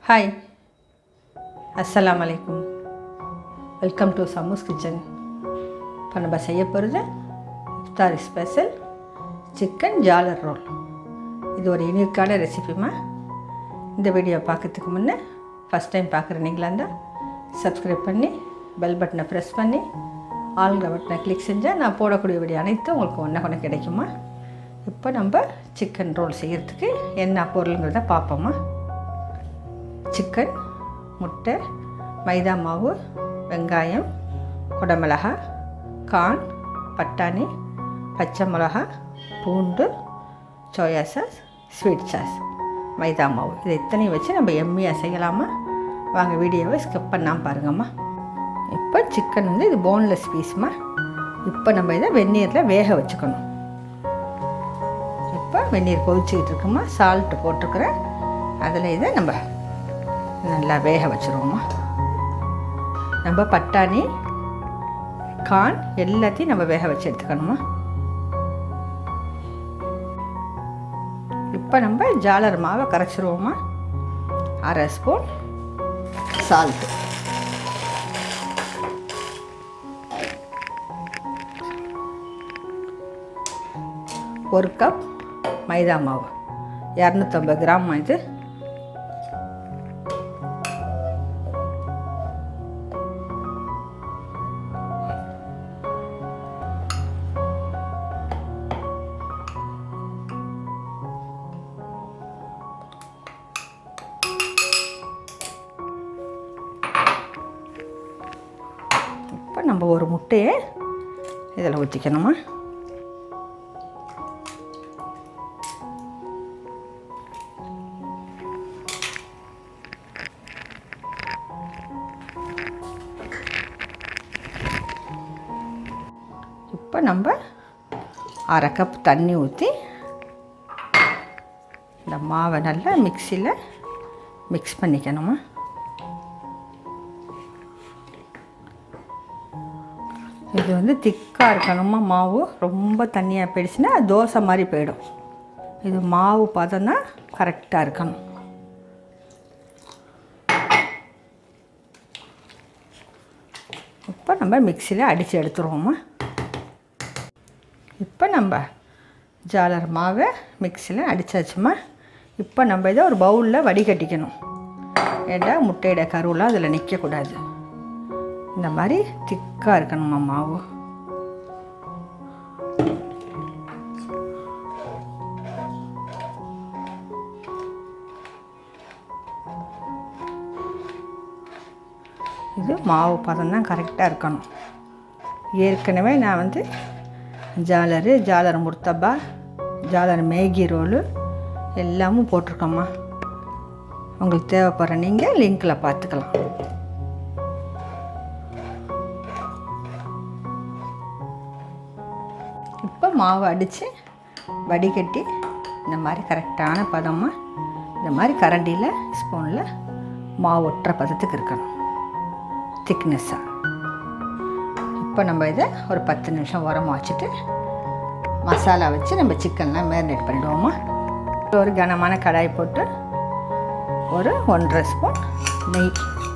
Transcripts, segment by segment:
hi அஸ்ஸலாமு அலைக்கும் welcome to சமூஸ் kitchen இப்போ நம்ம செய்ய போகிறது இஃப்தார் ஸ்பெஷல் சிக்கன் ஜாலர் ரோல் இது ஒரு யூனிக்கான ரெசிபிமா இந்த வீடியோ பார்க்கறதுக்கு முன்னே ஃபஸ்ட் டைம் பார்க்குற நீங்களா இருந்தால் சப்ஸ்கிரைப் பண்ணி பெல் பட்டனை ப்ரெஸ் பண்ணி ஆளுங்கிற பட்டனை கிளிக் செஞ்சால் நான் போடக்கூடிய வீடியோ அனைத்தும் உங்களுக்கு ஒன்றா கொண்டு கிடைக்குமா இப்போ நம்ம சிக்கன் ரோல் செய்கிறதுக்கு என்ன பொருளுங்கிறத பார்ப்போமா சிக்கன் முட்டை மைதா மாவு வெங்காயம் குடமிளகா கார்ன் பட்டாணி பச்சை மிளகா பூண்டு soya sauce sweet sauce maida மாவு இது இத்தனையும் வச்சு நம்ம எம்மியாக செய்யலாமா வாங்க வீடியோவை ஸ்கிப் பண்ணாமல் பாருங்கம்மா இப்போ சிக்கன் வந்து இது போன்லெஸ் பீஸ்மா இப்போ நம்ம இதை வெந்நீரில் வேக வச்சுக்கணும் இப்போ வெந்நீர் கொதிச்சிக்கிட்டு இருக்குமா சால்ட்டு போட்டிருக்கிறேன் அதில் இதை நம்ம நல்லா வேக வச்சுருவோமா நம்ம பட்டாணி கான் எல்லாத்தையும் நம்ம வேக வச்சு எடுத்துக்கணுமா இப்போ நம்ம ஜாலர் மாவை கரைச்சிருவோமா அரை ஸ்பூன் சால்ட்டு ஒரு கப் மைதா மாவு இரநூத்தம்பது கிராம் இது இப்போ நம்ம ஒரு முட்டையை இதில் ஊற்றிக்கணுமா இப்போ நம்ம அரை கப் தண்ணி ஊற்றி இந்த மாவை நல்லா மிக்சியில் மிக்ஸ் பண்ணிக்கணுமா இது வந்து திக்காக இருக்கணுமா மாவு ரொம்ப தண்ணியாக போயிடுச்சுன்னா தோசை மாதிரி போயிடும் இது மாவு பதம் தான் கரெக்டாக இருக்கணும் இப்போ நம்ம மிக்சியில் அடித்து எடுத்துருவோமா இப்போ நம்ம ஜாலர் மாவை மிக்சியில் அடித்தாச்சுமா இப்போ நம்ம இதை ஒரு பவுலில் வடிகட்டிக்கணும் ஏண்டா முட்டையோட கருவெலாம் அதில் நிற்கக்கூடாது இந்த மாதிரி திக்காக இருக்கணுமா மாவு இது மாவு பதம் தான் கரெக்டாக இருக்கணும் ஏற்கனவே நான் வந்து ஜாலரு ஜாலர் முர்த்தபா ஜாலர் மேகி ரோலு எல்லாமும் போட்டிருக்கோம்மா உங்களுக்கு தேவைப்படுற நீங்கள் லிங்கில் பார்த்துக்கலாம் இப்போ மாவு அடித்து வடிகட்டி இந்த மாதிரி கரெக்டான பதமாக இந்த மாதிரி கரண்டியில் ஸ்பூனில் மாவு ஒட்டுற பதத்துக்கு இருக்கணும் திக்னஸ்ஸாக இப்போ நம்ம இதை ஒரு பத்து நிமிஷம் உரமாக வச்சுட்டு மசாலா வச்சு நம்ம சிக்கன்லாம் மேரினேட் பண்ணிவிடுவோமா ஒரு கனமான கடாய் போட்டு ஒரு ஒன்றரை ஸ்பூன் நெய்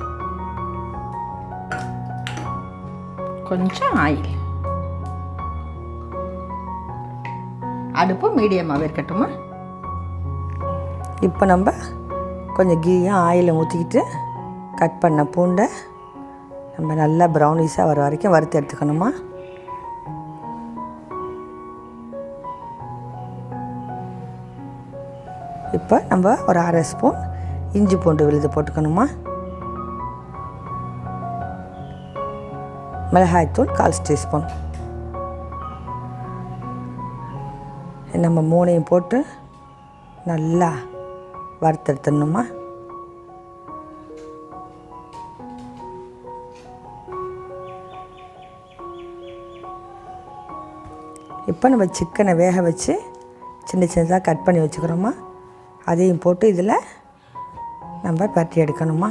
கொஞ்சம் ஆயில் அடுப்பு மீடியமாகவே இருக்கட்டுமா இப்போ நம்ம கொஞ்சம் கீயும் ஆயிலை ஊற்றிக்கிட்டு கட் பண்ண பூண்டை நம்ம நல்லா ப்ரௌனிஸாக வர வரைக்கும் வறுத்து எடுத்துக்கணுமா இப்போ நம்ம ஒரு அரை ஸ்பூன் இஞ்சி பூண்டு விழுது போட்டுக்கணுமா மிளகாய்த்தூள் கால் டீஸ்பூன் நம்ம மூணையும் போட்டு நல்லா வறுத்தெடுத்துடணுமா இப்போ நம்ம சிக்கனை வேக வச்சு சின்ன சின்னதாக கட் பண்ணி வச்சுக்கிறோமா அதையும் போட்டு இதில் நம்ம பரட்டி எடுக்கணுமா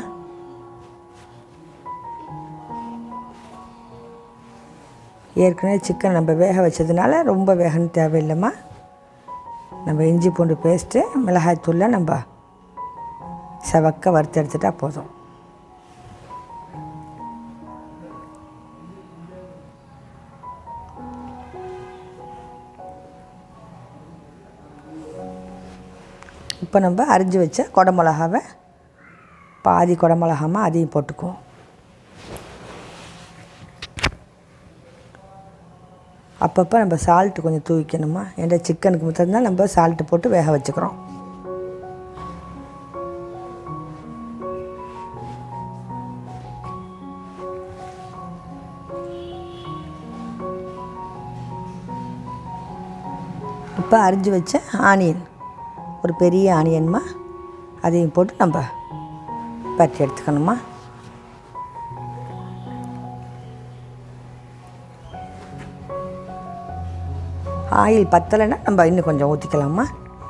ஏற்கனவே சிக்கன் நம்ம வேக வச்சதுனால ரொம்ப வேகணும் தேவையில்லைம்மா நம்ம இஞ்சி பூண்டு பேஸ்ட்டு மிளகாய்த்தூளில் நம்ம செவக்க வறுத்து எடுத்துட்டா போதும் இப்போ நம்ம அரிஞ்சு வச்ச குடமிளகாவை பாதி குடமிளகாமா அதையும் போட்டுக்குவோம் அப்பப்போ நம்ம சால்ட்டு கொஞ்சம் தூவிக்கணுமா ஏன்னா சிக்கனுக்கு மட்டும்தான் நம்ம சால்ட்டு போட்டு வேக வச்சுக்கிறோம் இப்போ அரிஞ்சு வச்ச ஆனியன் ஒரு பெரிய ஆனியன்மா அதையும் போட்டு நம்ம பரட்டி எடுத்துக்கணுமா ஆயில் பத்தலைன்னா நம்ம இன்னும் கொஞ்சம் ஊற்றிக்கலாமா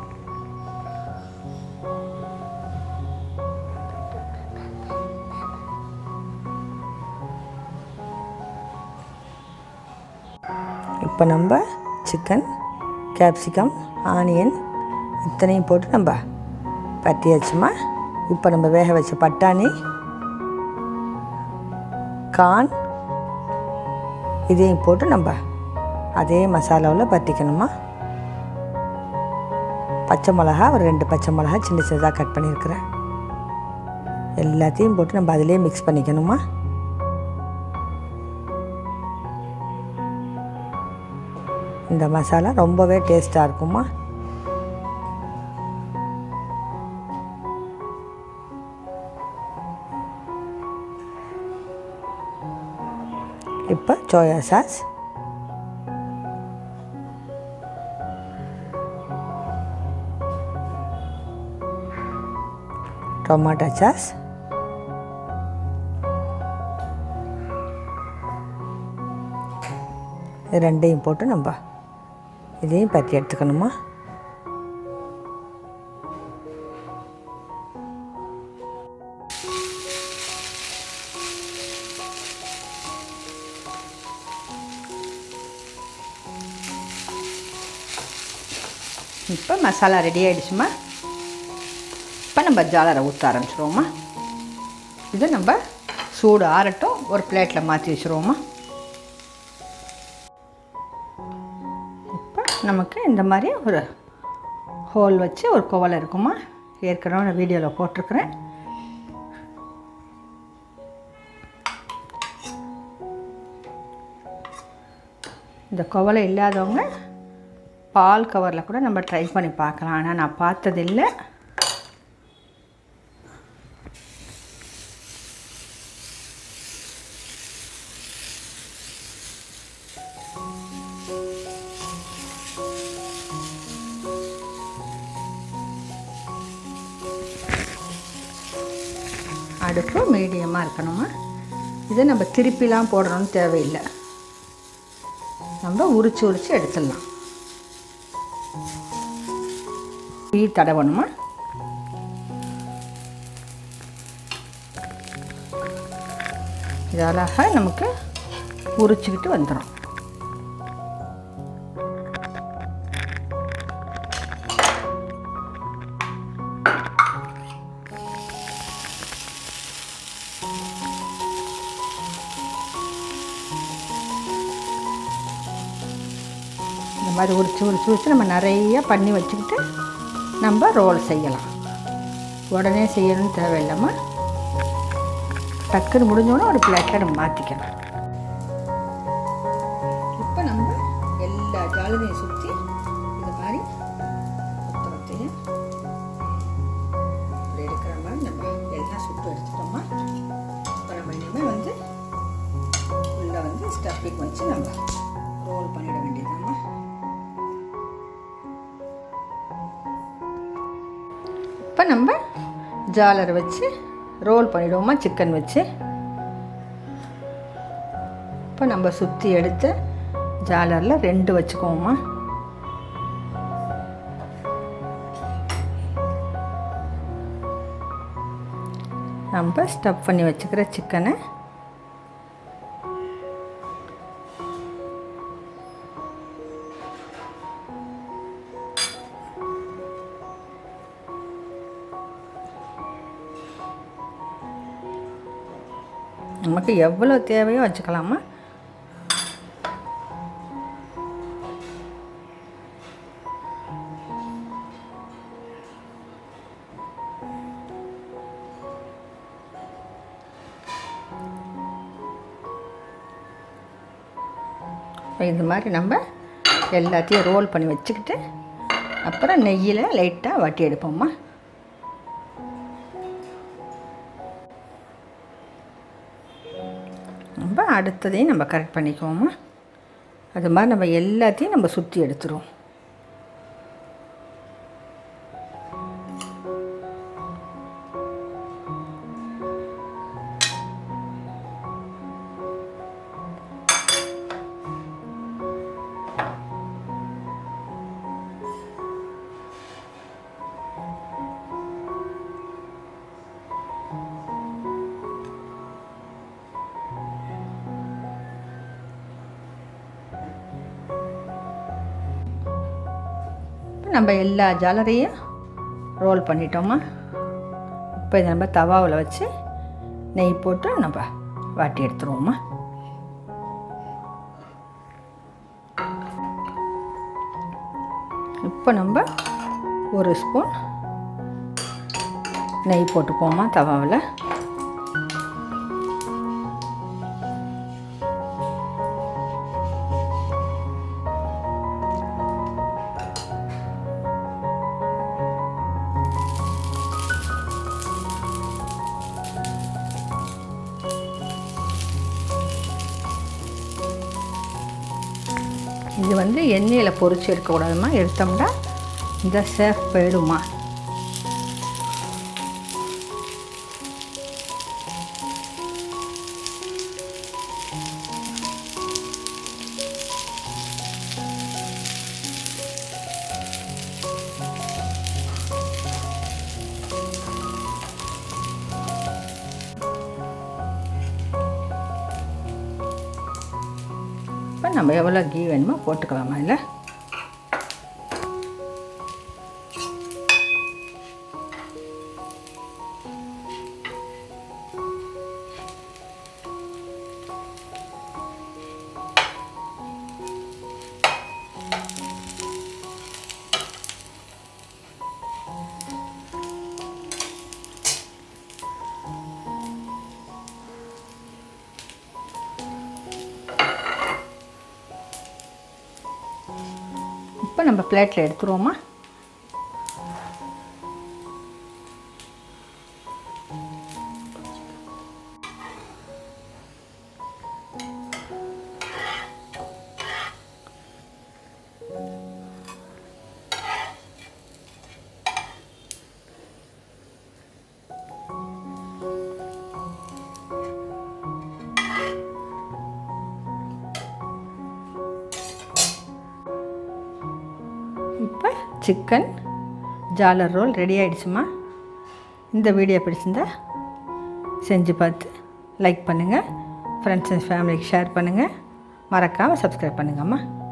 இப்போ நம்ம சிக்கன் கேப்சிகம் ஆனியன் இத்தனையும் போட்டு நம்ம பட்டியாச்சுமா இப்போ நம்ம வேக வச்ச பட்டாணி கான் இதையும் போட்டு நம்ம அதே மசாலாவில் பற்றிக்கணுமா பச்சை மிளகா ஒரு ரெண்டு பச்சை மிளகா சின்ன சின்னதாக கட் பண்ணியிருக்கிறேன் எல்லாத்தையும் போட்டு நம்ம அதிலே மிக்ஸ் பண்ணிக்கணுமா இந்த மசாலா ரொம்பவே டேஸ்ட்டாக இருக்குமா இப்போ சோயா சாஸ் டொமாட்டோ சாஸ் இது ரெண்டையும் போட்டு நம்ம இதையும் பற்றி எடுத்துக்கணுமா இப்போ மசாலா ரெடி ஆகிடுச்சுமா இப்போ நம்ம ஜாலரை ஊற்ற ஆரம்பிச்சிருவோமா இது நம்ம சூடு ஆறட்டும் ஒரு பிளேட்டில் மாற்றி வச்சுருவோமா இப்போ நமக்கு இந்த மாதிரி ஒரு ஹோல் வச்சு ஒரு குவலை இருக்குமா ஏற்கனவே நான் வீடியோவில் போட்டிருக்கிறேன் இந்த குவலை இல்லாதவங்க பால் கவரில் கூட நம்ம ட்ரை பண்ணி பார்க்கலாம் ஆனால் நான் பார்த்ததில்லை அடுப்பு மீடியமாக இருக்கணுமா இதை நம்ம திருப்பிலாம் போடணும்னு தேவையில்லை நம்ம உரிச்சு உரிச்சு எடுத்துடலாம் டீ தடவணுமா இது அழகாக நமக்கு உரிச்சுக்கிட்டு வந்துடும் இந்த மாதிரி உரிச்சு உரிச்சு உரிச்சு நம்ம நிறைய பண்ணி வச்சுக்கிட்டு நம்ம ரோல் செய்யலாம் உடனே செய்யணும்னு தேவையில்லாம டக்குன்னு முடிஞ்சோடனே ஒரு பிளேட்டில் நம்ம மாற்றிக்கலாம் இப்போ நம்ம எல்லா ஜாலனையும் சுற்றி இந்த மாதிரி மொத்தத்தையும் இப்படி எடுக்கிற மாதிரி நம்ம எல்லாம் சுட்டு எடுத்துட்டோமா இப்போ நம்ம இனிமேல் வந்து உள்ளே வந்து ஸ்டஃபிங் வச்சு நம்ம ரோல் பண்ணிட வேண்டியதாம்மா இப்போ நம்ம ஜாலர் வச்சு ரோல் பண்ணிடுவோமா சிக்கன் வச்சு இப்போ நம்ம சுற்றி எடுத்து ஜாலரில் ரெண்டு வச்சுக்குவோமா நம்ம ஸ்டப் பண்ணி வச்சுக்கிற சிக்கனை நமக்கு எவ்வளோ தேவையோ வச்சுக்கலாமா இது மாதிரி நம்ம எல்லாத்தையும் ரோல் பண்ணி வச்சுக்கிட்டு அப்புறம் நெய்யில் லைட்டாக வட்டி எடுப்போம்மா நம்ம அடுத்ததையும் நம்ம கரெக்ட் பண்ணிக்குவோம்மா அது மாதிரி நம்ம எல்லாத்தையும் நம்ம சுற்றி எடுத்துருவோம் நம்ம எல்லா ஜாலரையும் ரோல் பண்ணிட்டோமா இப்போ இதை நம்ம தவாவில் வச்சு நெய் போட்டு நம்ம வாட்டி எடுத்துருவோம்மா இப்போ நம்ம ஒரு ஸ்பூன் நெய் போட்டுக்குவோமா தவாவில் இது வந்து எண்ணெயில் பொரிச்சு எடுக்கக்கூடாதுமா எடுத்தோம்னா இந்த சேஃப் போயிடுமா இப்போ நம்ம எவ்வளோ கீ வேணுமோ போட்டுக்கலாமா இல்லை இப்போ நம்ம பிளேட்டில் எடுத்துருவோமா இப்போ சிக்கன் ஜாலர் ரோல் ரெடி ஆகிடுச்சுமா இந்த வீடியோ பிடிச்சிருந்தா செஞ்சு பார்த்து லைக் பண்ணுங்கள் ஃப்ரெண்ட்ஸ் அண்ட் ஃபேமிலிக்கு ஷேர் பண்ணுங்கள் மறக்காமல் சப்ஸ்கிரைப் பண்ணுங்கம்மா